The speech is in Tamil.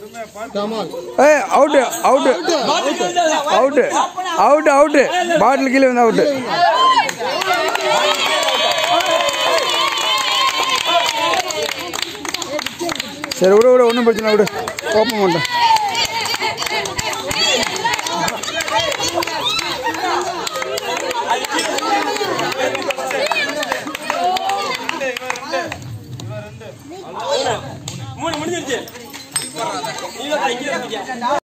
ஏய் out out out out out bottle கீழே வந்து அவுட்டு சரி விடு விடு ஒன்றும் பிரச்சனை விடு ஓப்பன் பண்ணிட்டேன் மூணு முடிஞ்சிருச்சு நீங்க தான் இங்கே இருக்கீங்க